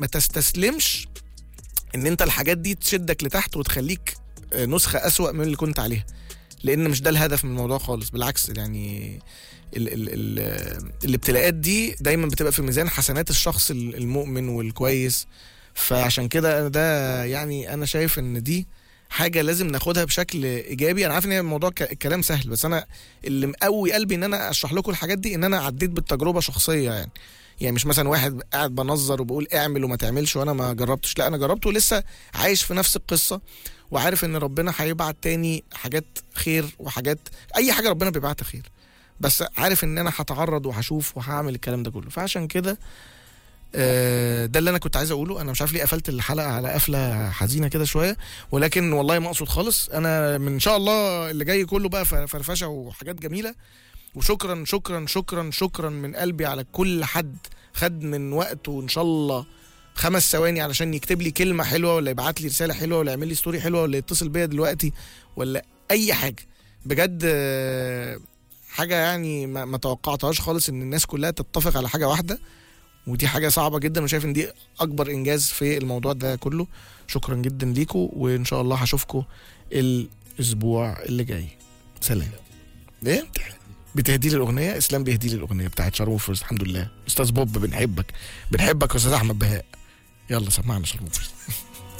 ما تستسلمش ان انت الحاجات دي تشدك لتحت وتخليك آه، نسخه اسوأ من اللي كنت عليها لان مش ده الهدف من الموضوع خالص بالعكس يعني ال ال ال الابتلاءات دي دايما بتبقى في ميزان حسنات الشخص ال- المؤمن والكويس فعشان كده ده يعني انا شايف ان دي حاجه لازم ناخدها بشكل ايجابي انا عارف ان هي الموضوع ك- الكلام سهل بس انا اللي مقوي قلبي ان انا اشرح لكم الحاجات دي ان انا عديت بالتجربه شخصيه يعني يعني مش مثلا واحد قاعد بنظر وبقول اعمل وما تعملش وانا ما جربتش لا انا جربت ولسه عايش في نفس القصه وعارف ان ربنا هيبعت تاني حاجات خير وحاجات اي حاجه ربنا بيبعتها خير بس عارف ان انا هتعرض وهشوف وهعمل الكلام ده كله فعشان كده آه، ده اللي انا كنت عايز اقوله انا مش عارف ليه قفلت الحلقه على قفله حزينه كده شويه ولكن والله ما اقصد خالص انا من شاء الله اللي جاي كله بقى ف- فرفشه وحاجات جميله وشكرا شكرا شكرا شكرا من قلبي على كل حد خد من وقته ان شاء الله خمس ثواني علشان يكتب لي كلمه حلوه ولا يبعت لي رساله حلوه ولا يعمل لي ستوري حلوه ولا يتصل بيا دلوقتي ولا اي حاجه بجد آه، حاجه يعني ما, ما توقعتهاش خالص ان الناس كلها تتفق على حاجه واحده ودي حاجه صعبه جدا وشايف ان دي اكبر انجاز في الموضوع ده كله شكرا جدا ليكم وان شاء الله هشوفكم الاسبوع اللي جاي سلام ايه بتهدي لي الاغنيه اسلام بيهدي لي الاغنيه بتاعت شارموفرز الحمد لله استاذ بوب بنحبك بنحبك يا استاذ احمد بهاء يلا سمعنا شارموفرز